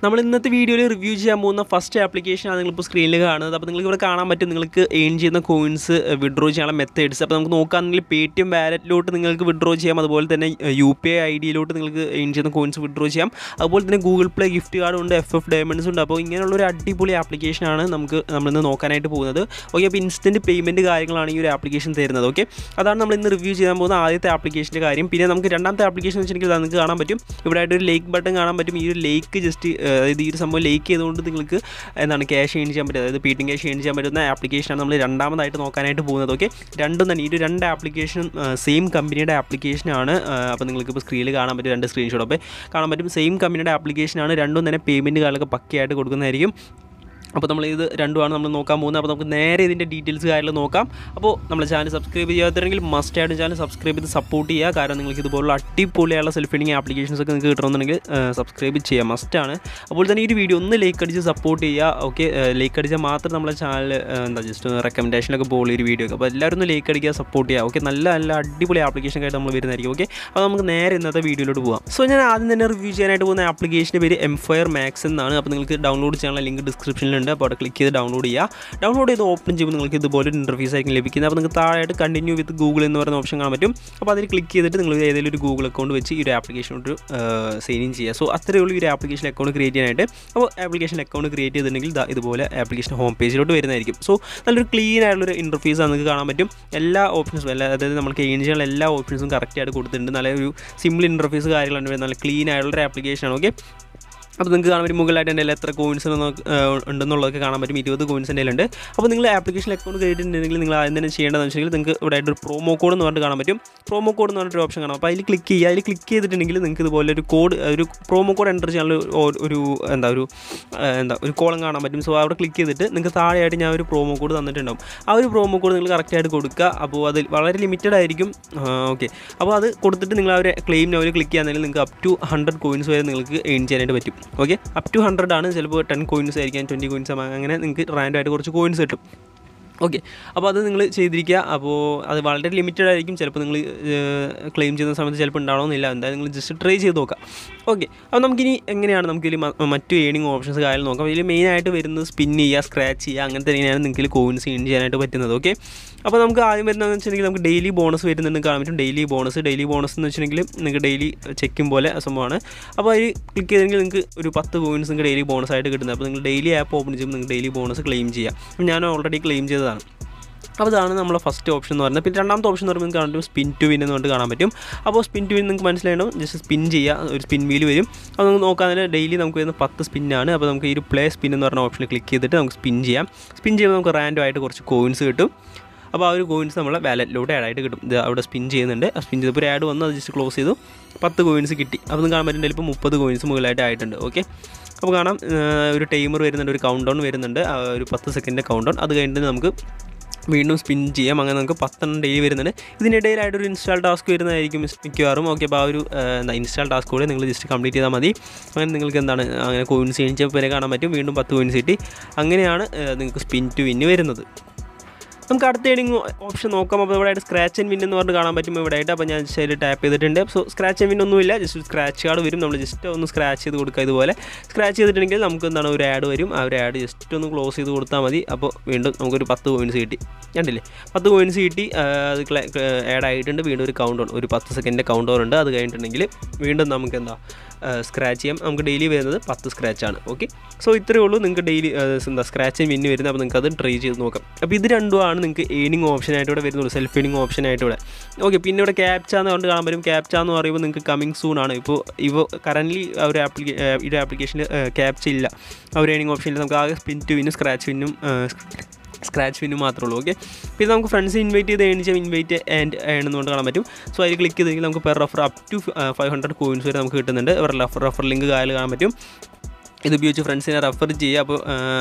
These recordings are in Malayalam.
നമ്മൾ ഇന്നത്തെ വീഡിയോയിൽ റിവ്യൂ ചെയ്യാൻ പോകുന്ന ഫസ്റ്റ് ആപ്ലിക്കേഷനാണ് നിങ്ങളിപ്പോൾ സ്ക്രീനിൽ കാണുന്നത് അപ്പോൾ നിങ്ങൾക്ക് ഇവിടെ കാണാൻ പറ്റും നിങ്ങൾക്ക് എയിൻ ചെയ്യുന്ന കോയിൻസ് വിഡ്രോ ചെയ്യാനുള്ള മെത്തേഡ്സ് അപ്പോൾ നമുക്ക് നോക്കുകയാണെങ്കിൽ പേ ടി എം വാലറ്റിലോട്ട് നിങ്ങൾക്ക് വിഡ്രോ ചെയ്യാം അതുപോലെ തന്നെ യു പി ഐ ഐ ഡിയിലോട്ട് നിങ്ങൾക്ക് എയിൻ ചെയ്യുന്ന കോയിൻസ് വിഡ്രോ ചെയ്യാം അതുപോലെ തന്നെ ഗൂഗിൾ പ്ലേ ഗിഫ്റ്റ് കാർഡ് ഉണ്ട് എഫ് എഫ് ഡയമണ്ട്സ് ഉണ്ട് അപ്പോൾ ഇങ്ങനെയുള്ള ഒരു അടിപൊളി ആപ്ലിക്കേഷനാണ് നമുക്ക് നമ്മളിന്ന് നോക്കാനായിട്ട് പോകുന്നത് ഓക്കെ അപ്പോൾ ഇൻസ്റ്റൻറ്റ് പേയ്മെൻറ്റ് കാര്യങ്ങളാണ് ഈ ഒരു ആപ്ലിക്കേഷൻ തരുന്നത് ഓക്കെ അതാണ് നമ്മൾ ഇന്ന് റിവ്യൂ ചെയ്യാൻ പോകുന്ന ആദ്യത്തെ ആപ്ലിക്കേഷൻ്റെ കാര്യം പിന്നെ നമുക്ക് രണ്ടാമത്തെ ആപ്ലിക്കേഷൻ വെച്ചിട്ടുണ്ടെങ്കിൽ നിങ്ങൾക്ക് കാണാൻ പറ്റും ഇവിടെ ആയിട്ട് ഒരു ലേക്ക് ബട്ടൺ കാണാൻ പറ്റും ഈ ഒരു ലേക്ക് ജസ്റ്റ് അതായത് ഈ ഒരു സംഭവം ലേക്ക് ചെയ്തുകൊണ്ട് നിങ്ങൾക്ക് എന്താണ് ക്യാഷ് ഏൺ ചെയ്യാൻ പറ്റും അതായത് പീറ്റിംഗ് ക്യാഷ് ഏൺ ചെയ്യാൻ പറ്റുന്ന ആപ്ലിക്കേഷനാണ് നമ്മൾ രണ്ടാമതായിട്ട് നോക്കാനായിട്ട് പോകുന്നത് ഓക്കെ രണ്ടും തന്നെ ഈ ഒരു രണ്ട് ആപ്ലിക്കേഷനും സെയിം കമ്പനിയുടെ ആപ്ലിക്കേഷനാണ് അപ്പോൾ നിങ്ങൾക്ക് ഇപ്പോൾ സ്ക്രീനിൽ കാണാൻ പറ്റും രണ്ട് സ്ക്രീൻഷോട്ട് അപ്പോൾ കാണാൻ പറ്റും സെയിം കമ്പനിയുടെ ആപ്ലിക്കേഷനാണ് രണ്ടും തന്നെ പേയ്മെൻറ്റ് കാര്യങ്ങളൊക്കെ പക്കയായിട്ട് കൊടുക്കുന്നതായിരിക്കും അപ്പോൾ നമ്മൾ ഇത് രണ്ടുമാണ് നമ്മൾ നോക്കാൻ പോകുന്നത് അപ്പോൾ നമുക്ക് നേരെ ഇതിൻ്റെ ഡീറ്റെയിൽസ് കാര്യങ്ങൾ നോക്കാം അപ്പോൾ നമ്മൾ ചാനൽ സബ്സ്ക്രൈബ് ചെയ്യാത്തില്ലെങ്കിൽ മസ്റ്റ് ആയിട്ട് ചാനൽ സബ്സ്ക്രൈബ് ചെയ്ത് സപ്പോർട്ട് ചെയ്യുക കാരണം നിങ്ങൾക്ക് ഇതുപോലുള്ള അടിപൊളിയുള്ള സെൽഫ് ഫീഡിങ് ആപ്ലിക്കേഷൻസ് ഒക്കെ നിങ്ങൾക്ക് കിട്ടണമെന്നുണ്ടെങ്കിൽ സബ്സ്ക്രൈബ് ചെയ്യുക മസ്റ്റാണ് അപ്പോൾ തന്നെ ഈ ഒരു വീഡിയോ ഒന്ന് ലൈക്ക് അടിച്ച് സപ്പോർട്ട് ചെയ്യുക ഓക്കെ ലൈക്ക് അടിച്ചാൽ മാത്രം നമ്മളെ ചാനൽ എന്താ ജസ്റ്റ് റെക്കമെൻഡേഷനൊക്കെ പോകുള്ള ഒരു വീഡിയോ ഒക്കെ അപ്പോൾ എല്ലാവരും ഒന്ന് ലൈക്ക് അടിക്കുക സപ്പോർട്ട് ചെയ്യുക ഓക്കെ നല്ല നല്ല അടിപൊളി ആപ്ലിക്കേഷൻ ആയിട്ട് നമ്മൾ വരുന്നതായിരിക്കും ഓക്കെ അപ്പോൾ നമുക്ക് നേരെ ഇന്നത്തെ വീഡിയോയിലോട്ട് പോകാം സോ ഞാൻ ആദ്യം തന്നെ റിവ്യൂ ചെയ്യാനായിട്ട് പോകുന്ന ആപ്ലിക്കേഷൻ്റെ പേര് എം ഫയർ മാക്സ് എന്നാണ് അപ്പോൾ നിങ്ങൾക്ക് ഡൗൺലോഡ് ചെയ്യാനുള്ള ലിങ്ക് ഡിസ്ക്രിപ്ഷനിലുണ്ട് അപ്പോൾ അവിടെ ക്ലിക്ക് ചെയ്ത് ഡൗൺലോഡ് ചെയ്യുക ഡൗൺലോഡ് ചെയ്ത് ഓപ്പൺ ചെയ്യുമ്പോൾ നിങ്ങൾക്ക് ഇതുപോലെ ഒരു ഇൻ്റർഫീസ് ആയിരിക്കും ലഭിക്കുന്നത് അപ്പോൾ നിങ്ങൾക്ക് താഴെയായിട്ട് കണ്ടിന്യൂ വിത്ത് ഗൂഗിൾ എന്ന് പറയുന്ന ഓപ്ഷൻ കാണാൻ പറ്റും അപ്പോൾ അതിൽ ക്ലിക്ക് ചെയ്തിട്ട് നിങ്ങൾ ഏതെങ്കിലും ഒരു ഗൂഗിൾ അക്കൗണ്ട് വെച്ച് ഈ ഒരു ആപ്ലിക്കേഷനോട്ട് സൈൻ ഇൻ ചെയ്യുക സോ അത്രയേ ഉള്ളൂ ഈ ഒരു ആപ്ലിക്കേഷൻ അക്കൗണ്ട് ക്രിയേറ്റ് ചെയ്യാനായിട്ട് അപ്പോൾ ആപ്ലിക്കേഷൻ അക്കൗണ്ട് ക്രിയേറ്റ് ചെയ്തിട്ടുണ്ടെങ്കിൽ ദാ ഇതുപോലെ ആപ്ലിക്കേഷൻ ഹോം പേജിലോട്ട് വരുന്നതായിരിക്കും സോ നല്ലൊരു ക്ലീൻ ആയിട്ടുള്ളൊരു ഇൻ്റർഫേസ് നിങ്ങൾക്ക് കാണാൻ പറ്റും എല്ലാ ഓപ്ഷൻസും എല്ലാ അതായത് നമുക്ക് എയിൻ ചെയ്യാനുള്ള എല്ലാ ഓപ്ഷൻസും കറക്റ്റായിട്ട് കൊടുത്തിട്ടുണ്ട് നല്ല ഒരു സിമ്പിൾ ഇൻ്റർഫേസ് കാര്യങ്ങളാണ് നല്ല ക്ലീൻ ആയിട്ടുള്ളൊരു ആപ്ലിക്കേഷനാണ് ഓക്കെ അപ്പോൾ നിങ്ങൾക്ക് കാണാൻ പറ്റും മുകളിലായിട്ട് എൻ്റെ എത്ര കോയിൻസ് ഉണ്ടെന്നുള്ളതൊക്കെ കാണാൻ പറ്റും ഇരുപത് കോയിൻസ് എൻ്റെ ഉണ്ട് അപ്പോൾ നിങ്ങൾ ആപ്ലിക്കേഷൻ അക്കൗണ്ട് ക്രിയേറ്റ് ഉണ്ടെങ്കിൽ നിങ്ങൾ ആദ്യം തന്നെ ചെയ്യേണ്ടതെന്ന് വെച്ചിട്ടുണ്ടെങ്കിൽ നിങ്ങൾക്ക് ഇവിടെ ആയിട്ട് ഒരു പ്രോമോ കോഡ് എന്ന് പറഞ്ഞിട്ട് കാണാൻ പറ്റും പ്രോമോ കോഡ് എന്ന് പറഞ്ഞിട്ട് ഓപ്ഷൻ കാണാം അപ്പോൾ അതിൽ ക്ലിക്ക് ചെയ്യുക അതിൽ ക്ലിക്ക് ചെയ്തിട്ടുണ്ടെങ്കിൽ നിങ്ങൾക്ക് ഇതുപോലെ ഒരു കോഡ് ഒരു പ്രോമോ കോഡ് എൻ്റർ ചെയ്യാനുള്ള ഒരു എന്താ ഒരു എന്താ ഒരു കോളം കാണാൻ പറ്റും സോ അവിടെ ക്ലിക്ക് ചെയ്തിട്ട് നിങ്ങൾക്ക് താഴെയായിട്ട് ഞാൻ ഒരു പ്രോമോ കോഡ് തന്നിട്ടുണ്ടാവും ആ ഒരു പ്രോമോ കോഡ് നിങ്ങൾ കറക്റ്റായിട്ട് കൊടുക്കുക അപ്പോൾ അത് വളരെ ലിമിറ്റഡ് ആയിരിക്കും ഓക്കെ അപ്പോൾ അത് കൊടുത്തിട്ട് നിങ്ങൾ ആ ഒരു ക്ലെയിം നോവൽ ക്ലിക്ക് ചെയ്യാന്നെങ്കിൽ നിങ്ങൾക്ക് അപ് ടു ഹൺഡ്രഡ് കോയിൻസ് വരെ നിങ്ങൾക്ക് എയിൻ ചെയ്യാനായിട്ട് പറ്റും ഓക്കെ അപ് ടു ഹൺഡ്രഡ് ആണ് ചിലപ്പോൾ ടെൻ കോയിൻസ് ആയിരിക്കാം ട്വൻറ്റി കോയിൻസ് അങ്ങനെ നിങ്ങൾക്ക് റാൻഡം ആയിട്ട് കുറച്ച് കോയിൻസ് കിട്ടും ഓക്കെ അപ്പോൾ അത് നിങ്ങൾ ചെയ്തിരിക്കുക അപ്പോൾ അത് വളരെ ലിമിറ്റഡ് ആയിരിക്കും ചിലപ്പോൾ നിങ്ങൾ ക്ലെയിം ചെയ്യുന്ന സമയത്ത് ചിലപ്പോൾ ഉണ്ടാവണമെന്നില്ല എന്തായാലും നിങ്ങൾ ജസ്റ്റ് ട്രൈ ചെയ്ത് നോക്കാം ഓക്കെ അപ്പോൾ നമുക്കിനി എങ്ങനെയാണ് നമുക്കിതിൽ മറ്റു ഏണിംഗ് ഓപ്ഷൻസ് കാര്യം നോക്കാം ഇതിൽ മെയിനായിട്ട് വരുന്നത് സ്പിൻ ചെയ്യുക സ്ക്രാച്ച് ചെയ്യുക അങ്ങനത്തെ തന്നെയാണ് നിങ്ങൾക്ക് കോയിൻസ് ഏൺ ചെയ്യാനായിട്ട് പറ്റുന്നത് ഓക്കെ അപ്പോൾ നമുക്ക് ആദ്യം വരുന്നതെന്ന് വെച്ചിട്ടുണ്ടെങ്കിൽ നമുക്ക് ഡെയിലി ബോണസ് വരുന്നുണ്ട് കാണാൻ പറ്റും ഡെയിലി ബോണസ് ഡെയിലി ബോണസ് എന്ന് വെച്ചിട്ടുണ്ടെങ്കിൽ നിങ്ങൾക്ക് ഡെയിലി ചെക്കും പോലെ സംഭവമാണ് അപ്പോൾ അതിൽ ക്ലിക്ക് ചെയ്തെങ്കിൽ നിങ്ങൾക്ക് ഒരു പത്ത് കോയിൻസ് നിങ്ങൾക്ക് ഡെയിലി ബോണസ് ആയിട്ട് കിട്ടുന്നത് അപ്പോൾ നിങ്ങൾ ഡെയിലി ആപ്പ് ഓപ്പൺ ചെയ്യുമ്പോൾ നിങ്ങൾക്ക് ഡെയിലി ബോണസ് ക്ലെയിം ചെയ്യാം ഞാൻ ഓൾറെഡി ക്ലെയിം ചെയ്തതാണ് അപ്പോൾ ഇതാണ് നമ്മളെ ഫസ്റ്റ് ഓപ്ഷൻ എന്ന് പറയുന്നത് പിന്നെ രണ്ടാമത്തെ ഓപ്ഷൻ എന്ന് പറയുമ്പോൾ നിങ്ങൾക്ക് കാണാൻ പറ്റും സ്പിൻ ടു വിൻ എന്ന് പറഞ്ഞിട്ട് കാണാൻ പറ്റും അപ്പോൾ സ്പിൻ ടു വിൻ നിങ്ങൾക്ക് മനസ്സിലായണം ജസ്റ്റ് സ്പിൻ ചെയ്യുക ഒരു സ്പിൻ വീൽ വരും അപ്പോൾ നമുക്ക് നോക്കാൻ ഡെയിലി നമുക്ക് വരുന്ന പത്ത് സ്പിന്നാണ് അപ്പോൾ നമുക്ക് ഈ ഒരു പ്ലേ സ്പിൻ എന്ന് പറഞ്ഞ ഓപ്ഷനിൽ ക്ലിക്ക് ചെയ്തിട്ട് നമുക്ക് സ്പിൻ ചെയ്യാം സ്പിൻ ചെയ്യുമ്പോൾ നമുക്ക് റാൻഡം ആയിട്ട് കുറച്ച് കോയിൻസ് കിട്ടും അപ്പോൾ ആ ഒരു കോയിൻസ് നമ്മളെ വാലറ്റിലൂടെ ആഡ് ആയിട്ട് കിട്ടും ഇത് അവിടെ സ്പിൻ ചെയ്യുന്നുണ്ട് ആ സ്പിൻ ചെയ്തപ്പോൾ ഒരു ആഡ് വന്നു അത് ജസ്റ്റ് ക്ലോസ് ചെയ്തു പത്ത് കോയിൻസ് കിട്ടി അപ്പോൾ നിങ്ങൾക്ക് കാണാൻ പറ്റും ഇപ്പോൾ മുപ്പത് കോയിൻസ് മുകളിലായിട്ട് ആയിട്ടുണ്ട് ഓക്കെ അപ്പോൾ കാണാം ഒരു ടൈമർ വരുന്നുണ്ട് ഒരു കൗണ്ട് ഡൗൺ വരുന്നുണ്ട് ഒരു പത്ത് സെക്കൻഡിൻ്റെ കൗണ്ട് ഡൗൺ അത് കഴിഞ്ഞിട്ട് നമുക്ക് വീണ്ടും സ്പിൻ ചെയ്യാം അങ്ങനെ നമുക്ക് പത്തെണ്ണം ഡെയിലി വരുന്നുണ്ട് ഇതിനിടയിലായിട്ട് ഒരു ഇൻസ്റ്റാൾ ടാസ്ക് വരുന്നതായിരിക്കും മിക്കവാറും ഓക്കെ അപ്പോൾ ആ ഒരു എന്താ ഇൻസ്റ്റാൾ ടാസ്ക് കൂടെ നിങ്ങൾ ജസ്റ്റ് കംപ്ലീറ്റ് ചെയ്താൽ മതി അങ്ങനെ നിങ്ങൾക്ക് എന്താണ് അങ്ങനെ കോയിൻസ് എണിച്ച വരെ കാണാൻ പറ്റും വീണ്ടും പത്ത് കോയിൻസ് കിട്ടി അങ്ങനെയാണ് നിങ്ങൾക്ക് സ്പിൻ ടു വിന്ന് വരുന്നത് നമുക്ക് അടുത്ത ഏണിംഗ് ഓപ്ഷൻ നോക്കാം അപ്പോൾ ഇവിടെ ആയിട്ട് സ്ക്രാച്ച് ആൻഡ് വിൻ എന്ന് പറഞ്ഞ് കാണാൻ പറ്റും ഇവിടെ ആയിട്ട് അപ്പോൾ ഞാൻ ശരി ടാപ്പ് ചെയ്തിട്ടുണ്ട് സോ സ്ക്രാച്ച് ആൻഡ് വിൻ ഒന്നുമില്ല ജസ്റ്റ് സ്ക്രാച്ച് കാർഡ് വരും നമ്മൾ ജസ്റ്റ് ഒന്ന് സ്ക്രാച്ച് ചെയ്ത് കൊടുക്കുക ഇതുപോലെ സ്ക്രാച്ച് ചെയ്തിട്ടുണ്ടെങ്കിൽ നമുക്ക് എന്താണ് ഒരു ആഡ് വരും ആ ഒരു ആഡ് ജസ്റ്റ് ഒന്ന് ക്ലോസ് ചെയ്ത് കൊടുത്താൽ മതി അപ്പോൾ വീണ്ടും നമുക്കൊരു പത്ത് കോയിൻസ് കിട്ടി കണ്ടില്ലേ പത്ത് കോയിൻസ് കിട്ടി അത് ആഡ് ആയിട്ടുണ്ട് വീണ്ടും ഒരു കൗണ്ട് ഒരു പത്ത് സെക്കൻഡിൻ്റെ കൗണ്ട് ഓൺ ഉണ്ട് അത് കഴിഞ്ഞിട്ടുണ്ടെങ്കിൽ വീണ്ടും നമുക്ക് എന്താ സ്ക്രാച്ച് ചെയ്യാം നമുക്ക് ഡെയിലി വരുന്നത് പത്ത് സ്ക്രാച്ചാണ് ഓക്കെ സോ ഇത്രയേ ഉള്ളൂ നിങ്ങൾക്ക് ഡെയിലി എന്താ സ്ക്രാച്ച് വിന്ന് വരുന്നത് അപ്പോൾ നിങ്ങൾക്ക് അത് ട്രൈ ചെയ്ത് നോക്കാം അപ്പോൾ ഇത് രണ്ടുമാണ് നിങ്ങൾക്ക് ഏണിംഗ് ഓപ്ഷനായിട്ട് ഇവിടെ വരുന്നുള്ളൂ സെൽഫ് ഏണിംഗ് ഓപ്ഷനായിട്ട് ഇവിടെ ഓക്കെ പിന്നെ ഇവിടെ ക്യാപ്ച എന്ന് കൊണ്ട് കാണാൻ പറ്റും ക്യാപ്ച എന്ന് പറയുമ്പോൾ നിങ്ങൾക്ക് കമ്മിങ് സൂൺ ആണ് ഇപ്പോൾ ഇവ കറൻ്റ്ലി ആ ഒരു ആപ്ലിക്കേ ഈ ഒരു ആപ്ലിക്കേഷനിൽ ക്യാപ്ച ഇല്ല ആ ഒരു ഏണിംഗ് ഓപ്ഷനിൽ നമുക്ക് ആകെ സ്പിൻ ടു വിന്നും സ്ക്രാച്ച് വിന്നും സ്ക്രാച്ച് വിന്നും മാത്രമേ ഉള്ളൂ ഓക്കെ പിന്നെ നമുക്ക് ഫ്രണ്ട്സ് ഇൻവൈറ്റ് ചെയ്ത് ഏണിച്ചാൽ ഇൻവൈറ്റ് ആൻഡ് ഏണെന്നുകൊണ്ട് കാണാൻ പറ്റും സോ അതിൽ ക്ലിക്ക് ചെയ്തെങ്കിൽ നമുക്ക് per refer up to five hundred coins വരെ നമുക്ക് കിട്ടുന്നുണ്ട് റഫർ റഫർ ലിങ്ക് കാര്യം കാണാൻ പറ്റും ഇത് ഉപയോഗിച്ച് ഫ്രണ്ട്സിനെ റെഫർ ചെയ്യുക അപ്പോൾ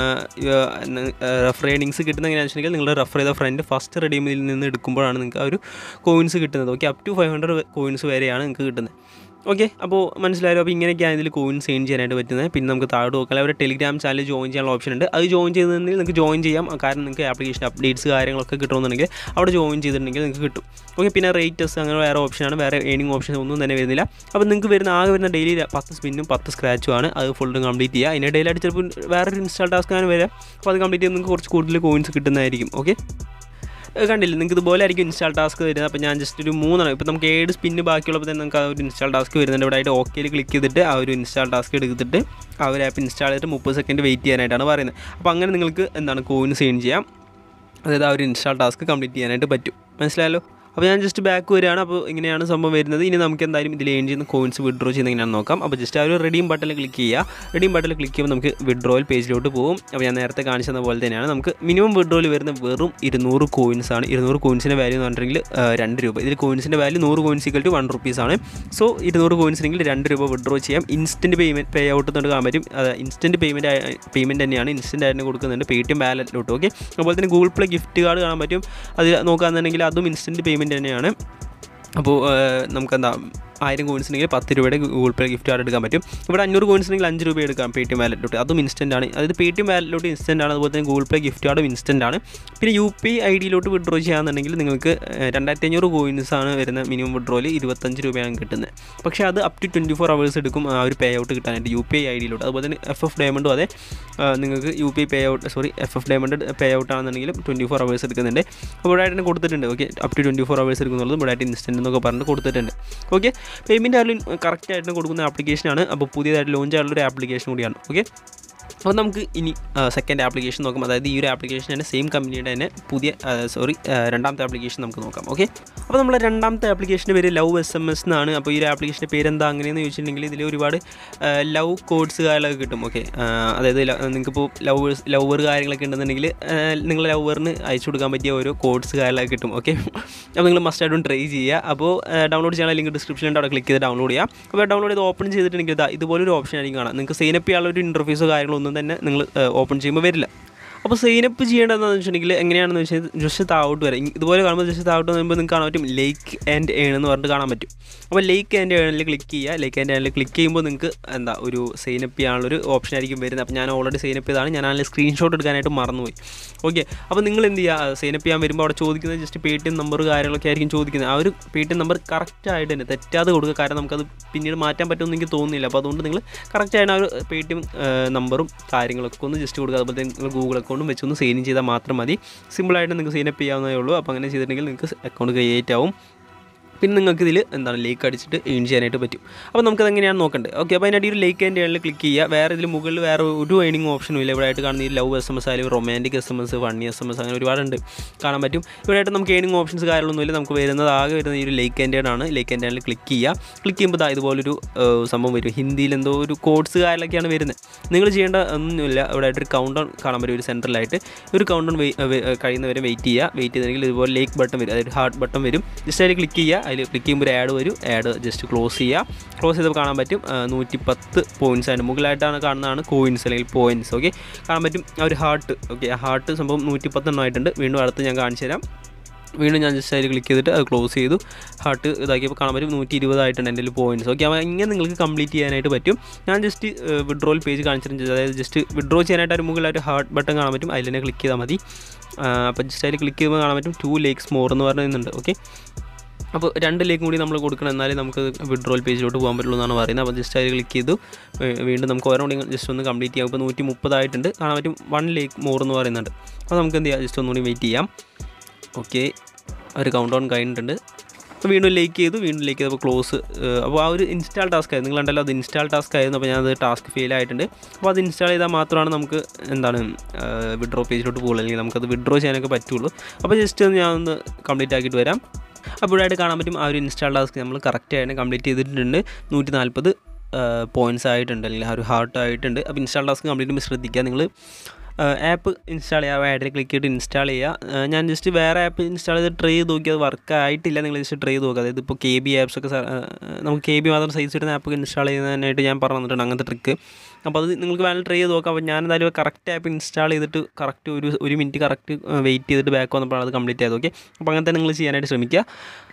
റെഫർ ഏണിങ്സ് കിട്ടുന്ന എങ്ങനെയാണെന്ന് വെച്ചിട്ടുണ്ടെങ്കിൽ നിങ്ങൾ റെഫർ ചെയ്ത ഫ്രണ്ട് ഫസ്റ്റ് റെഡീമിൽ നിന്ന് എടുക്കുമ്പോഴാണ് നിങ്ങൾക്ക് ആ ഒരു കോയിൻസ് കിട്ടുന്നത് okay up to five hundred coins വരെയാണ് നിങ്ങൾക്ക് കിട്ടുന്നത് ഓക്കെ അപ്പോൾ മനസ്സിലായല്ലോ അപ്പോൾ ഇങ്ങനെയൊക്കെയാണ് ഇതിൽ കോയിൻസ് ഏൺ ചെയ്യാനായിട്ട് പറ്റുന്നത് പിന്നെ നമുക്ക് താഴോട്ട് നോക്കാം അവരുടെ ടെലിഗ്രാം ചാനൽ ജോയിൻ ചെയ്യാനുള്ള ഓപ്ഷൻ ഉണ്ട് അത് ജോയിൻ ചെയ്തിട്ടുണ്ടെങ്കിൽ നിങ്ങൾക്ക് ജോയിൻ ചെയ്യാം കാരണം നിങ്ങൾക്ക് ആപ്ലിക്കേഷൻ അപ്ഡേറ്റ്സ് കാര്യങ്ങളൊക്കെ കിട്ടണമെന്നുണ്ടെങ്കിൽ അവിടെ ജോയിൻ ചെയ്തിട്ടുണ്ടെങ്കിൽ നിങ്ങൾക്ക് കിട്ടും ഓക്കെ പിന്നെ റേറ്റസ് അങ്ങനെ വേറെ ഓപ്ഷനാണ് വേറെ ഏണിംഗ് ഓപ്ഷൻ ഒന്നും തന്നെ വരുന്നില്ല അപ്പോൾ നിങ്ങൾക്ക് വരുന്ന ആകെ വരുന്ന ഡെയിലി പത്ത് സ്പിന്നും പത്ത് സ്ക്രാച്ചും ആണ് അത് ഫുള്ളും കംപ്ലീറ്റ് ചെയ്യുക അതിൻ്റെ ഡെയിലി ആയിട്ട് ചിലപ്പോൾ വേറൊരു ഇൻസ്റ്റാൾ ടാസ്ക് ആണ് വരിക അപ്പോൾ അത് കംപ്ലീറ്റ് ചെയ്യുമ്പോൾ നിങ്ങൾക്ക് കുറച്ച് കൂടുതൽ കോയിൻസ് കിട്ടുന്നതായിരിക്കും ഓക്കെ ഏഹ് കണ്ടില്ല നിങ്ങൾക്ക് ഇതുപോലെ ആയിരിക്കും ഇൻസ്റ്റാൾ ടാസ്ക് വരുന്നത് അപ്പോൾ ഞാൻ ജസ്റ്റ് ഒരു മൂന്നെണ്ണം ഇപ്പോൾ നമുക്ക് ഏഴ് സ്പിന്ന് ബാക്കിയുള്ളപ്പോൾ തന്നെ നമുക്ക് ആ ഒരു ഇൻസ്റ്റാൾ ടാസ്ക് വരുന്നുണ്ട് ഇവിടെ ആയിട്ട് ഓക്കെയിൽ ക്ലിക്ക് ചെയ്തിട്ട് ആ ഒരു ഇൻസ്റ്റാൾ ടാസ്ക് എടുത്തിട്ട് ആ ഒരു ആപ്പ് ഇൻസ്റ്റാൾ ചെയ്തിട്ട് മുപ്പത് സെക്കൻഡ് വെയിറ്റ് ചെയ്യാനായിട്ടാണ് പറയുന്നത് അപ്പോൾ അങ്ങനെ നിങ്ങൾക്ക് എന്താണ് കോയിൻസ് ഏൺ ചെയ്യാം അതായത് ആ ഒരു ഇൻസ്റ്റാൾ ടാസ്ക് കംപ്ലീറ്റ് ചെയ്യാനായിട്ട് പറ്റും മനസ്സിലായല്ലോ അപ്പോൾ ഞാൻ ജസ്റ്റ് ബാക്ക് വരികയാണ് അപ്പോൾ ഇങ്ങനെയാണ് സംഭവം വരുന്നത് ഇനി നമുക്ക് എന്തായാലും ഇതിൽ ഏൺ ചെയ്യുന്ന കോയിൻസ് വിഡ്രോ ചെയ്യുന്ന എങ്ങനെയാണെന്ന് നോക്കാം അപ്പോൾ ജസ്റ്റ് ആ ഒരു റെഡീം ബട്ടണിൽ ക്ലിക്ക് ചെയ്യുക റെഡീം ബട്ടണിൽ ക്ലിക്ക് ചെയ്യുമ്പോൾ നമുക്ക് വിഡ്രോയിൽ പേജിലോട്ട് പോകും അപ്പോൾ ഞാൻ നേരത്തെ കാണിച്ചത് പോലെ തന്നെയാണ് നമുക്ക് മിനിമം വിഡ്രോയിൽ വരുന്ന വെറും ഇരുന്നൂറ് കോയിൻസ് ആണ് ഇരുന്നൂറ് കോയിൻസിൻ്റെ വാല്യൂ എന്ന് പറഞ്ഞിട്ടുണ്ടെങ്കിൽ ആ, രണ്ട് രൂപ ഇതിൽ കോയിൻസിൻ്റെ വാല്യൂ നൂറ് coins equal to one rupees ആണ് സോ ഇരുന്നൂറ് കോയിൻസിനെങ്കിൽ രണ്ട് രൂപ വിഡ്രോ ചെയ്യാം ഇൻസ്റ്റൻറ്റ് പേയ്മെൻറ്റ് പേ ഔട്ട് എന്ന് കാണാൻ പറ്റും ഇൻസ്റ്റൻറ്റ് പേയ്മെൻറ്റ് പേയ്മെൻറ്റ് തന്നെയാണ് ഇൻസ്റ്റൻ്റ് ആയിട്ട് കൊടുക്കുന്നുണ്ട് പേ ടി എം വാലറ്റിലോട്ട് ഓക്കെ അതുപോലെ തന്നെ ഗൂഗിൾ പ്ലേ ഗിഫ്റ്റ് കാർഡ് കാണാൻ പറ്റും അത് നോക്കുകയാണെന്നുണ്ടെങ്കിൽ അതും ഇൻസ്റ്റൻറ്റ് പേയ്മെൻറ്റ് തന്നെയാണ് അപ്പോൾ നമുക്കെന്താ ആയിരം കോയിൻസ് ഉണ്ടെങ്കിൽ പത്ത് രൂപയുടെ ഗൂഗിൾ പേ ഗിഫ്റ്റ് കാർഡ് എടുക്കാൻ പറ്റും ഇവിടെ അഞ്ഞൂറ് കോയിൻസ് ഉണ്ടെങ്കിൽ അഞ്ച് രൂപ എടുക്കാം പേ ടി എം വാലറ്റിലോട്ട് അതും ഇൻസ്റ്റൻ്റ് ആണ് അതായത് പേ ടി എം വാലറ്റിലോട്ട് ഇൻസ്റ്റൻ്റ് ആണ് അതുപോലെ തന്നെ ഗൂഗിൾ പേ ഗിഫ്റ്റ് കാർഡും ഇൻസ്റ്റൻ്റ് ആണ് പിന്നെ യു പി ഐ ഡിയിലോട്ട് വിഡ്രോ ചെയ്യാന്നുണ്ടെങ്കിൽ നിങ്ങൾക്ക് രണ്ടായിരത്തി അഞ്ഞൂറ് കോയിൻസ് ആണ് വരുന്ന മിനിമം വിഡ്രോയിൽ ഇരുപത്തഞ്ച് രൂപയാണ് കിട്ടുന്നത് പക്ഷേ അത് up to twenty four hours എടുക്കും ആ ഒരു പേ ഔട്ട് കിട്ടാനായിട്ട് യു പി ഐ ഐ ഡിയിലോട്ട് അതുപോലെ തന്നെ എഫ് എഫ് ഡയമണ്ടും അതെ ആ, നിങ്ങൾക്ക് U P I pay out sorry F F diamond pay out ആണെന്നുണ്ടെങ്കിലും ട്വൻറ്റി ഫോർ അവേഴ്സ് എടുക്കുന്നുണ്ട് അപ്പോൾ ഇവിടെ ആയിട്ട് കൊടുത്തിട്ടുണ്ട് okay up to twenty four hours എടുക്കുന്നുള്ളത് ഇവിടെ ആയിട്ട് ഇൻസ്റ്റൻറ്റ് എന്നൊക്കെ പറഞ്ഞിട്ട് കൊടുത്തിട്ടുണ്ട് ഓക്കെ പേയ്മെൻറ്റ് ആയാലും കറക്റ്റ് ആയിട്ട് കൊടുക്കുന്ന ആപ്ലിക്കേഷനാണ് അപ്പോൾ പുതിയതായിട്ട് ലോഞ്ച് ആയിട്ടുള്ള ഒരു ആപ്ലിക്കേഷൻ കൂടിയാണ് ഓക്കെ അപ്പോൾ നമുക്ക് ഇനി സെക്കൻഡ് ആപ്ലിക്കേഷൻ നോക്കാം അതായത് ഈ ഒരു ആപ്ലിക്കേഷൻ തന്നെ സെയിം കമ്പനിയുടെ തന്നെ പുതിയ സോറി രണ്ടാമത്തെ ആപ്ലിക്കേഷൻ നമുക്ക് നോക്കാം ഓക്കെ അപ്പോൾ നമ്മൾ രണ്ടാമത്തെ ആപ്ലിക്കേഷൻ്റെ പേര് ലവ് എസ് എം എസ് എന്നാണ് അപ്പോൾ ഈ ഒരു ആപ്ലിക്കേഷൻ്റെ പേര് എന്താ അങ്ങനെയെന്ന് ചോദിച്ചിട്ടുണ്ടെങ്കിൽ ഇതിൽ ഒരുപാട് ലവ് കോഡ്സ് കാര്യങ്ങളൊക്കെ കിട്ടും ഓക്കെ അതായത് നിങ്ങൾക്കിപ്പോൾ ലവേഴ്സ് ലവർ കാര്യങ്ങളൊക്കെ ഉണ്ടെന്നുണ്ടെങ്കിൽ നിങ്ങൾ ലവറിന് അയച്ചു കൊടുക്കാൻ പറ്റിയ ഓരോ കോഡ്സ് കാര്യങ്ങളൊക്കെ കിട്ടും ഓക്കെ അപ്പോൾ നിങ്ങൾ മസ്റ്റ് ആയിട്ടും ട്രൈ ചെയ്യുക അപ്പോൾ ഡൗൺലോഡ് ചെയ്യാനുള്ള ലിങ്ക് ഡിസ്ക്രിപ്ഷനിൽ അവിടെ ക്ലിക്ക് ചെയ്ത് ഡൗൺലോഡ് ചെയ്യാം അപ്പോൾ ഡൗൺലോഡ് ചെയ്ത് ഓപ്പൺ ചെയ്തിട്ടുണ്ടെങ്കിൽ ഇതാ ഇതുപോലൊരു ഓപ്ഷൻ ആയിരിക്കും കാണാം നിങ്ങൾക്ക് സൈനപ്പ് ചെയ്യാനുള്ള ഒരു ഇൻ്റർഫേസോ കാര്യങ്ങളോ ഒന്നും തന്നെ നിങ്ങൾ ഓപ്പൺ ചെയ്യുമ്പോൾ വരില്ല അപ്പോൾ സൈനപ്പ് ചെയ്യേണ്ടതെന്ന് വെച്ചിട്ടുണ്ടെങ്കിൽ എങ്ങനെയാണെന്ന് വെച്ചാൽ ജസ്റ്റ് താഴോട്ട് വരാം ഇ- ഇതുപോലെ കാണുമ്പോൾ ജസ്റ്റ് താഴോട്ട് വരുമ്പോൾ നിങ്ങൾക്ക് കാണാൻ പറ്റും ലേക്ക് ആൻഡ് ഏൺ എന്ന് പറഞ്ഞിട്ട് കാണാൻ പറ്റും അപ്പോൾ ലേക്ക് ആൻഡ് ഏണിൽ ക്ലിക്ക് ചെയ്യുക ലേക്ക് ആൻഡ് ഏണിൽ ക്ലിക്ക് ചെയ്യുമ്പോൾ നിങ്ങൾക്ക് എന്താ ഒരു സൈനപ്പ് ചെയ്യാനുള്ളൊരു ഓപ്ഷൻ ആയിരിക്കും വരുന്നത് അപ്പോൾ ഞാൻ ഓൾറെഡി സൈനപ്പ് ചെയ്താണ് ഞാൻ അതിൽ സ്ക്രീൻഷോട്ട് എടുക്കാനായിട്ട് മറന്നുപോയി ഓക്കെ അപ്പോൾ നിങ്ങൾ എന്ത് ചെയ്യുക സൈനപ്പ് ചെയ്യാൻ വരുമ്പോൾ അവിടെ ചോദിക്കുന്നത് just Paytm number കാര്യങ്ങളൊക്കെ ആയിരിക്കും ചോദിക്കുന്നത് ആ ഒരു പേ ടി എം നമ്പർ കറക്റ്റായിട്ട് തന്നെ തെറ്റാതെ കൊടുക്കുക കാരണം നമുക്കത് പിന്നീട് മാറ്റാൻ പറ്റുമെന്ന് എനിക്ക് തോന്നുന്നില്ല അപ്പോൾ അതുകൊണ്ട് നിങ്ങൾ കറക്റ്റായിട്ട് ആ ഒരു പേ ടി എം നമ്പറും കാര്യങ്ങളൊക്കെ ഒന്ന് ജസ്റ്റ് കൊടുക്കുക അതുപോലെ തന്നെ നിങ്ങൾ ഗൂഗിൾ അക്കൗണ്ടും വെച്ചൊന്ന് സൈൻ ചെയ്താൽ മാത്രം മതി സിമ്പിളായിട്ട് നിങ്ങൾക്ക് സൈനപ്പ് ചെയ്യാവുന്നതേ ഉള്ളൂ അപ്പോൾ അങ്ങനെ ചെയ്തിട്ടുണ്ടെങ്കിൽ നിങ്ങൾക്ക് അക്കൗണ്ട് ക്രിയേറ്റ് ആവും പിന്നെ നിങ്ങൾക്ക് ഇതിൽ എന്താണ് ലേക്ക് അടിച്ചിട്ട് ഏൺ ചെയ്യാനായിട്ട് പറ്റും അപ്പോൾ നമുക്കത് എങ്ങനെയാണ് നോക്കേണ്ടത് ഓക്കെ അപ്പോൾ അതിനടി ഒരു ലേക്ക് ആൻഡ് ഏണിൽ ക്ലിക്ക് ചെയ്യുക വേറെ ഇതിൽ മുകളിൽ വേറെ ഒരു ഏണിംഗ് ഓപ്ഷനും ഇല്ല ഇവിടെ ആയിട്ട് കാണുന്ന ഈ ലവ് എസ് എം എസ് ആയാലും romantic S M S funny S M S അങ്ങനെ ഒരുപാടുണ്ട് കാണാൻ പറ്റും ഇവിടെ ആയിട്ട് നമുക്ക് ഏണിംഗ് ഓപ്ഷൻസ് കാര്യങ്ങളൊന്നുമില്ല നമുക്ക് വരുന്നത് ആകെ വരുന്നത് ഈ ഒരു ലേക്ക് ആൻഡ് ആണ് ലേക്ക് ആൻഡ് ഏണിൽ ക്ലിക്ക് ചെയ്യുക ക്ലിക്ക് ചെയ്യുമ്പോൾ ദാ ഇതുപോലൊരു ഏഹ്, സംഭവം വരും ഹിന്ദിയിൽ എന്തോ ഒരു കോഡ്സ് കാര്യങ്ങളൊക്കെയാണ് വരുന്നത് നിങ്ങൾ ചെയ്യേണ്ട ഒന്നുമില്ല ഇവിടെ ആയിട്ട് ഒരു കൗണ്ട് ഡൗൺ കാണാൻ പറ്റും ഒരു സെൻറ്ററിലായിട്ട് ഒരു കൗണ്ട് ഡൗൺ കഴിയുന്നവരെ വെയിറ്റ് ചെയ്യുക വെയിറ്റ് ചെയ്തെങ്കിൽ ഇതുപോലെ ലേക്ക് ബട്ടൺ വരും അതായത് ഹാർട്ട് ബട്ടൺ വരും ജസ്റ്റ് അതിൽ ക്ലിക്ക് ചെയ്യുക അതിൽ ക്ലിക്ക് ചെയ്യുമ്പോൾ ഒരു ആഡ് വരും ആഡ് ജസ്റ്റ് ക്ലോസ് ചെയ്യുക ക്ലോസ് ചെയ്തപ്പോൾ കാണാൻ പറ്റും നൂറ്റി പത്ത് പോയിൻറ്റ്സ് ആണ് മുകളിലായിട്ടാണ് കാണുന്നതാണ് കോയിൻസ് അല്ലെങ്കിൽ പോയിൻറ്റ്സ് ഓക്കെ കാണാൻ പറ്റും ആ ഒരു ഹാർട്ട് ഓക്കെ ആ ഹാർട്ട് സംഭവം നൂറ്റി പത്തെണ്ണമായിട്ടുണ്ട് വീണ്ടും അടുത്ത് ഞാൻ കാണിച്ചു തരാം വീണ്ടും ഞാൻ ജസ്റ്റ് അതിൽ ക്ലിക്ക് ചെയ്തിട്ട് അത് ക്ലോസ് ചെയ്തു ഹാർട്ട് ഇതാക്കിയപ്പോൾ കാണാൻ പറ്റും നൂറ്റി ഇരുപതായിട്ടുണ്ട് എൻ്റെ പോയിൻറ്റ്സ് ഓക്കെ അപ്പോൾ ഇങ്ങനെ നിങ്ങൾക്ക് കംപ്ലീറ്റ് ചെയ്യാനായിട്ട് പറ്റും ഞാൻ ജസ്റ്റ് വിഡ്രോൽ പേജ് കാണിച്ചിട്ടുണ്ട് അതായത് ജസ്റ്റ് വിഡ്രോ ചെയ്യാനായിട്ട് ഒരു മുകളിലായിട്ട് ഹാർട്ട് ബട്ടൺ കാണാൻ പറ്റും അതിൽ തന്നെ ക്ലിക്ക് ചെയ്താൽ മതി അപ്പോൾ ജസ്റ്റ് അതിൽ ക്ലിക്ക് ചെയ്യുമ്പോൾ കാണാൻ പറ്റും ടു ലേക്സ് മോർ എന്ന് പറയുന്നുണ്ട് ഓക്കെ അപ്പോൾ രണ്ട് ലേക്കും കൂടി നമ്മൾ കൊടുക്കണം എന്നാലേ നമുക്ക് വിഡ്രോൽ പേജിലോട്ട് പോകാൻ പറ്റുള്ളൂ എന്നാണ് പറയുന്നത് അപ്പോൾ ജസ്റ്റ് അതിൽ ക്ലിക്ക് ചെയ്തു വീ- വീണ്ടും നമുക്ക് ഓരോ കൂടി ജസ്റ്റ് ഒന്ന് കംപ്ലീറ്റ് ചെയ്യാം ഇപ്പോൾ നൂറ്റി മുപ്പതായിട്ടുണ്ട് കാണാൻ പറ്റും വൺ ലേക്ക് മോർ എന്ന് പറയുന്നുണ്ട് അപ്പോൾ നമുക്ക് എന്ത് ചെയ്യാം ജസ്റ്റ് ഒന്നുകൂടി വെയിറ്റ് ചെയ്യാം ഓക്കെ ഒരു കൗണ്ട് ഡൗൺ കഴിഞ്ഞിട്ടുണ്ട് അപ്പോൾ വീണ്ടും ലൈക്ക് ചെയ്തു വീണ്ടും ലൈക്ക് ചെയ്തപ്പോൾ ക്ലോസ് അപ്പോൾ ആ ഒരു ഇൻസ്റ്റാൾ ടാസ്ക് ആയിരുന്നു നിങ്ങളുണ്ടല്ലോ അത് ഇൻസ്റ്റാൾ ടാസ്ക് ആയിരുന്നു അപ്പോൾ ഞാനത് ടാസ്ക് ഫെയിൽ ആയിട്ടുണ്ട് അപ്പോൾ അത് ഇൻസ്റ്റാൾ ചെയ്താൽ മാത്രമാണ് നമുക്ക് എന്താണ് വിഡ്രോ പേജിലോട്ട് പോകുള്ളൂ അല്ലെങ്കിൽ നമുക്കത് വിഡ്രോ ചെയ്യാനൊക്കെ പറ്റുള്ളൂ അപ്പോൾ ജസ്റ്റ് ഒന്ന് ഞാൻ ഒന്ന് കംപ്ലീറ്റ് ആക്കിയിട്ട് വരാം അപ്പോൾ ഇവിടെയായിട്ട് കാണാൻ പറ്റും ആ ഒരു ഇൻസ്റ്റാൾ ടാസ്ക് നമ്മൾ കറക്റ്റ് ആയിട്ട് കംപ്ലീറ്റ് ചെയ്തിട്ടുണ്ട് നൂറ്റി നാൽപ്പത് പോയിൻറ്റ്സ് ആയിട്ടുണ്ട് അല്ലെങ്കിൽ ആ ഒരു ഹാർട്ട് ആയിട്ടുണ്ട് അപ്പോൾ ഇൻസ്റ്റാൾ ടാസ്ക് കംപ്ലീറ്റ് ചെയ്യുമ്പോൾ ശ്രദ്ധിക്കുക നിങ്ങൾ ആപ്പ് ഇൻസ്റ്റാൾ ചെയ്യുക ആഡിൽ ക്ലിക്ക് ചെയ്തിട്ട് ഇൻസ്റ്റാൾ ചെയ്യുക ആ, ഞാൻ ജസ്റ്റ് വേറെ ആപ്പ് ഇൻസ്റ്റാൾ ചെയ്ത് ട്രൈ ചെയ്ത് നോക്കി അത് വർക്ക് ആയിട്ടില്ല നിങ്ങൾ ജസ്റ്റ് ട്രൈ ചെയ്ത് നോക്കുക അതായത് ഇപ്പോൾ കെ ബി ആപ്സ് ഒക്കെ സ- ആ, നമുക്ക് കെ ബി മാത്രം സൈസ് വരുന്ന ആപ്പ് ഇൻസ്റ്റാൾ ചെയ്യുന്നതിനായിട്ട് ഞാൻ പറഞ്ഞു തന്നിട്ടുണ്ട് അങ്ങനത്തെ ട്രിക്ക് അപ്പോൾ അത് നിങ്ങൾക്ക് വേണമെങ്കിൽ ട്രൈ ചെയ്ത് നോക്കാം അപ്പോൾ ഞാൻ എന്തായാലും കറക്റ്റ് ആപ്പ് ഇൻസ്റ്റാൾ ചെയ്തിട്ട് കറക്റ്റ് ഒരു ഒരു മിനിറ്റ് കറക്റ്റ് വെയിറ്റ് ചെയ്തിട്ട് ബാക്ക് വന്നപ്പോഴാണ് അത് കംപ്ലീറ്റ് ചെയ്തത് ഓക്കെ അപ്പോൾ അങ്ങനെ തന്നെ നിങ്ങൾ ചെയ്യാനായിട്ട് ശ്രമിക്കുക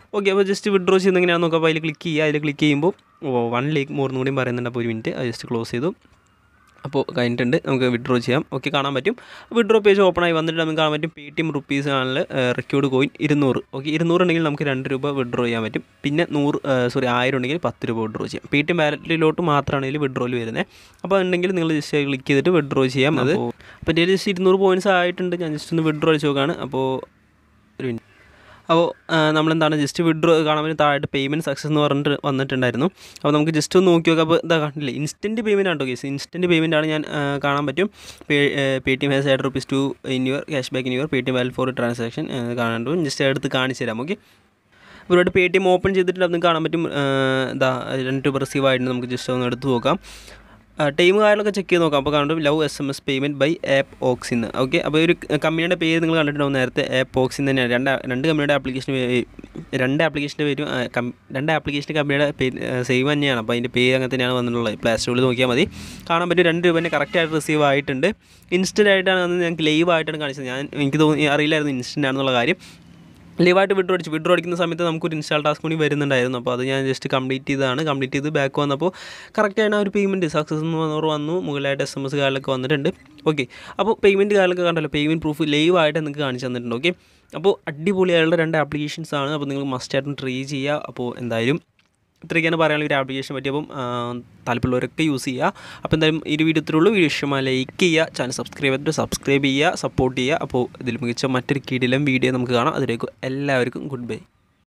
ഓക്കെ അപ്പോൾ ജസ്റ്റ് വിഡ്രോ ചെയ്യുന്ന എങ്ങനെയാണെന്ന് നോക്കാം അപ്പോൾ അതിൽ ക്ലിക്ക് ചെയ്യുക അതിൽ ക്ലിക്ക് ചെയ്യുമ്പോൾ ഓ വൺ ലേക്ക് മോർന്നും കൂടിയും പറയുന്നുണ്ട് അപ്പോൾ ഒരു മിനിറ്റ് അത് ജസ്റ്റ് ക്ലോസ് ചെയ്തു അപ്പോൾ കഴിഞ്ഞിട്ടുണ്ട് നമുക്ക് വിഡ്രോ ചെയ്യാം ഓക്കെ കാണാൻ പറ്റും വിഡ്രോ പേജ് ഓപ്പൺ ആയി വന്നിട്ട് നമുക്ക് കാണാൻ പറ്റും പേ ടി എം റുപ്പീസ് ആണെങ്കിൽ റെക്കോർഡ് കോയിൻ ഇരുന്നൂറ് ഓക്കെ ഇരുന്നൂറ് ഉണ്ടെങ്കിൽ നമുക്ക് രണ്ട് രൂപ വിഡ്രോ ചെയ്യാൻ പറ്റും പിന്നെ നൂറ് സോറി ആയിരം ഉണ്ടെങ്കിൽ പത്ത് രൂപ വിഡ്രോ ചെയ്യാം പേ ടി എം വാലറ്റിലോട്ട് മാത്രമാണ് ഇതിൽ വിഡ്രോയിൽ വരുന്നത് അപ്പോൾ ഉണ്ടെങ്കിൽ നിങ്ങൾ ജസ്റ്റ് ക്ലിക്ക് ചെയ്തിട്ട് വിഡ്രോ ചെയ്യാം അത് അപ്പോൾ എൻ്റെ ജസ്റ്റ് ഇരുന്നൂറ് പോയിൻറ്റ്സ് ആയിട്ടുണ്ട് ഞാൻ ജസ്റ്റ് ഒന്ന് വിഡ്രോ അടിച്ച് നോക്കുകയാണ് അപ്പോൾ ഒരു മിനിറ്റ് അപ്പോൾ നമ്മളെന്താണ് ജസ്റ്റ് വിഡ്രോ കാണാൻ വേണ്ടി താഴെ പേയ്മെൻറ്റ് സക്സസ് എന്ന് പറഞ്ഞിട്ട് വന്നിട്ടുണ്ടായിരുന്നു അപ്പോൾ നമുക്ക് ജസ്റ്റ് ഒന്ന് നോക്കി നോക്കാം അപ്പോൾ ഇതാ കണ്ടില്ലേ ഇൻസ്റ്റൻറ്റ് പേയ്മെൻറ്റ് ആണ് കേസ് ഇൻസ്റ്റൻറ്റ് പേയ്മെൻറ്റ് ആണ് ഞാൻ ആ, കാണാൻ പറ്റും pay Paytm has ആയിട്ട് rupees two in your cash back in your Paytm wallet for transaction കാണാണ്ട് ജസ്റ്റ് എടുത്ത് കാണിച്ചു തരാം ഓക്കെ ഇവരോട് പേ ടി എം ഓപ്പൺ ചെയ്തിട്ട് നമുക്ക് കാണാൻ പറ്റും ആ, ഇതാ രണ്ട് രൂപ റിസീവ് ആയിട്ട് നമുക്ക് ജസ്റ്റ് ഒന്ന് എടുത്ത് നോക്കാം ടൈം കാര്യങ്ങളൊക്കെ ചെക്ക് ചെയ്ത് നോക്കാം അപ്പോൾ കാണും love S M S payment by app ഓക്സിൻ ഓക്കെ അപ്പോൾ ഒരു കമ്പനിയുടെ പേര് നിങ്ങൾ കണ്ടിട്ടുണ്ടാവും നേരത്തെ ആപ്പ് ഓക്സിൻ തന്നെയാണ് രണ്ട് രണ്ട് കമ്പനിയുടെ ആപ്ലിക്കേഷൻ രണ്ട് ആപ്ലിക്കേഷൻ്റെ പേരും ആ, കം- രണ്ട് ആപ്ലിക്കേഷൻ്റെ കമ്പനിയുടെ പേര് സെയിം തന്നെയാണ് അപ്പോൾ അതിൻ്റെ പേര് അങ്ങനെ തന്നെയാണ് വന്നിട്ടുള്ളത് പ്ലേ സ്റ്റോറിൽ നോക്കിയാൽ മതി കാണാൻ പറ്റും രണ്ട് രൂപേൻ്റെ കറക്റ്റായിട്ട് റിസീവ് ആയിട്ടുണ്ട് ഇൻസ്റ്റൻ്റ് ആയിട്ടാണ് അന്ന് ഞങ്ങൾക്ക് ലൈവ് ആയിട്ടാണ് കാണിച്ചത് ഞാൻ എനിക്ക് തോന്നി അറിയില്ലായിരുന്നു ഇൻസ്റ്റൻ്റ് ആണെന്നുള്ള കാര്യം ലീവായിട്ട് വിഡ്രോ അടിച്ചു വിഡ്രോ അടിക്കുന്ന സമയത്ത് നമുക്കൊരു ഇൻസ്റ്റാൾ ടാസ്ക് കൂടി വരുന്നുണ്ടായിരുന്നു അപ്പോൾ അത് ഞാൻ ജസ്റ്റ് കംപ്ലീറ്റ് ചെയ്തതാണ് കംപ്ലീറ്റ് ചെയ്ത് ബാക്ക് വന്നപ്പോൾ കറക്റ്റായിട്ട് ആ ഒരു പേയ്മെൻറ്റ് സക്സസ് എന്ന് പറഞ്ഞവർ വന്നു മുകളിലായിട്ട് എസ് എം എസ് കാലൊക്കെ വന്നിട്ടുണ്ട് ഓക്കെ അപ്പോൾ പേയ്മെൻറ്റ് കാലൊക്കെ കണ്ടല്ലോ പേയ്മെൻറ്റ് പ്രൂഫ് ലൈവായിട്ട് നിങ്ങൾക്ക് കാണിച്ചു തന്നിട്ടുണ്ട് ഓക്കെ അപ്പോൾ അടിപൊളിയായുള്ള രണ്ട് ആപ്ലിക്കേഷൻസ് ആണ് അപ്പോൾ നിങ്ങൾ മസ്റ്റായിട്ടും ട്രൈ ചെയ്യുക അപ്പോൾ എന്തായാലും ഇത്രയൊക്കെയാണ് പറയാനുള്ള ഒരു ആപ്ലിക്കേഷൻ പറ്റി അപ്പം ആ, താല്പര്യമുള്ളവരൊക്കെ യൂസ് ചെയ്യുക അപ്പോൾ എന്തായാലും ഈ ഒരു വീഡിയോ ഇത്രയുള്ളൂ വീഡിയോ ഇഷ്ടമായി ലൈക്ക് ചെയ്യുക ചാനൽ സബ്സ്ക്രൈബ് ചെയ്തിട്ട് സബ്സ്ക്രൈബ് ചെയ്യുക സപ്പോർട്ട് ചെയ്യുക അപ്പോൾ ഇതിൽ മികച്ച മറ്റൊരു കീടിലും വീഡിയോ നമുക്ക് കാണാം അതിലേക്ക് എല്ലാവർക്കും ഗുഡ് ബൈ